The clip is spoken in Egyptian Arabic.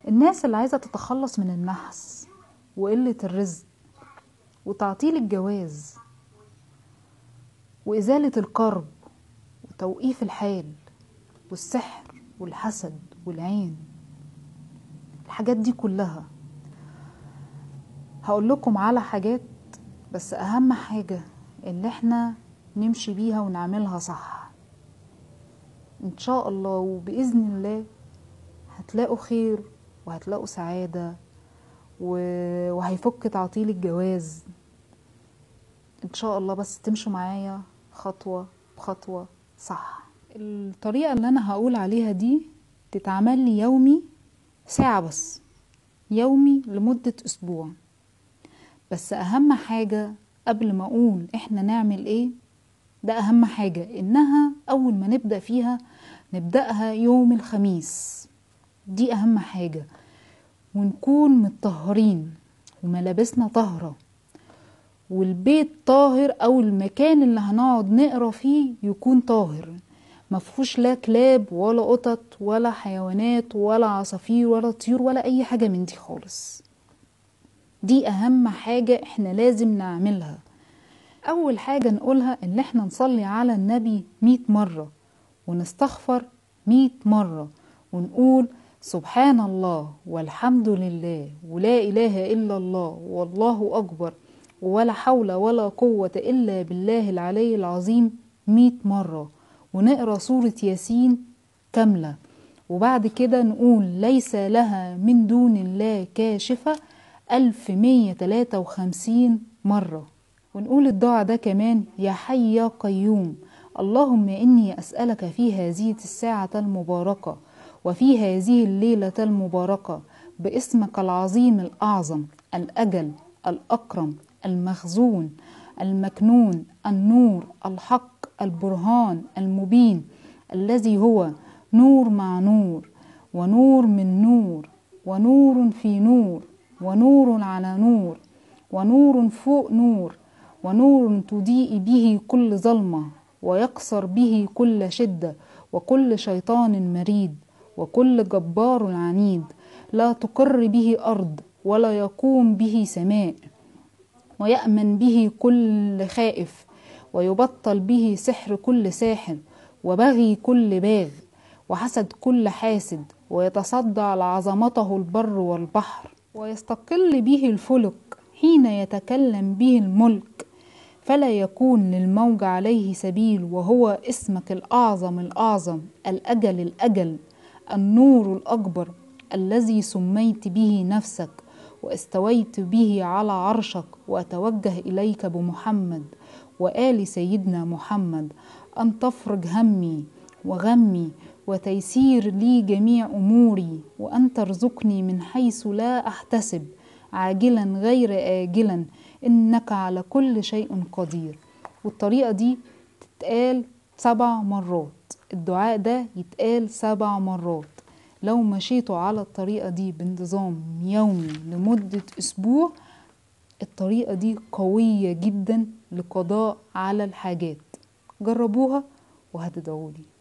الناس اللي عايزة تتخلص من النحس وقلة الرزق وتعطيل الجواز وإزالة الكرب وتوقيف الحال والسحر والحسد والعين الحاجات دي كلها هقول لكم على حاجات بس أهم حاجة إن احنا نمشي بيها ونعملها صح إن شاء الله وبإذن الله هتلاقوا خير وهتلاقوا سعادة و- وهيفك تعطيل الجواز ان شاء الله بس تمشوا معايا خطوة بخطوة صح الطريقة اللي انا هقول عليها دي تتعمل لي يومي ساعة بس يومي لمدة اسبوع بس اهم حاجة قبل ما اقول احنا نعمل ايه ده اهم حاجة انها اول ما نبدأ فيها نبدأها يوم الخميس دي اهم حاجة ونكون متطهرين وملابسنا طاهرة والبيت طاهر او المكان اللي هنقعد نقرا فيه يكون طاهر مفهوش لا كلاب ولا قطط ولا حيوانات ولا عصافير ولا طيور ولا اي حاجة من دي خالص دي اهم حاجة احنا لازم نعملها اول حاجة نقولها ان احنا نصلي على النبي مئة مرة ونستغفر مئة مرة ونقول سبحان الله والحمد لله ولا إله إلا الله والله أكبر ولا حول ولا قوة إلا بالله العلي العظيم مئة مرة ونقرأ سورة ياسين كاملة وبعد كده نقول ليس لها من دون الله كاشفة ألف مية تلاتة وخمسين مرة ونقول الدعاء ده كمان يا حي يا قيوم اللهم إني أسألك في هذه الساعة المباركة وفي هذه الليلة المباركة باسمك العظيم الأعظم الأجل الأكرم المخزون المكنون النور الحق البرهان المبين الذي هو نور مع نور ونور من نور ونور في نور ونور على نور ونور فوق نور ونور تضيء به كل ظلمة ويقصر به كل شدة وكل شيطان مريد وكل جبار عنيد لا تقر به أرض ولا يقوم به سماء ويأمن به كل خائف ويبطل به سحر كل ساحر وبغي كل باغ وحسد كل حاسد ويتصدع لعظمته البر والبحر ويستقل به الفلك حين يتكلم به الملك فلا يكون للموج عليه سبيل وهو اسمك الأعظم الأعظم الأجل الأجل النور الأكبر الذي سميت به نفسك واستويت به على عرشك وأتوجه إليك بمحمد وآل سيدنا محمد أن تفرج همي وغمي وتيسير لي جميع أموري وأن ترزقني من حيث لا أحتسب عاجلا غير آجلا إنك على كل شيء قدير والطريقة دي تتقال سبع مرات الدعاء ده يتقال سبع مرات لو مشيتوا على الطريقة دي بانتظام يومي لمدة أسبوع الطريقة دي قوية جدا لقضاء على الحاجات جربوها وهتدعولي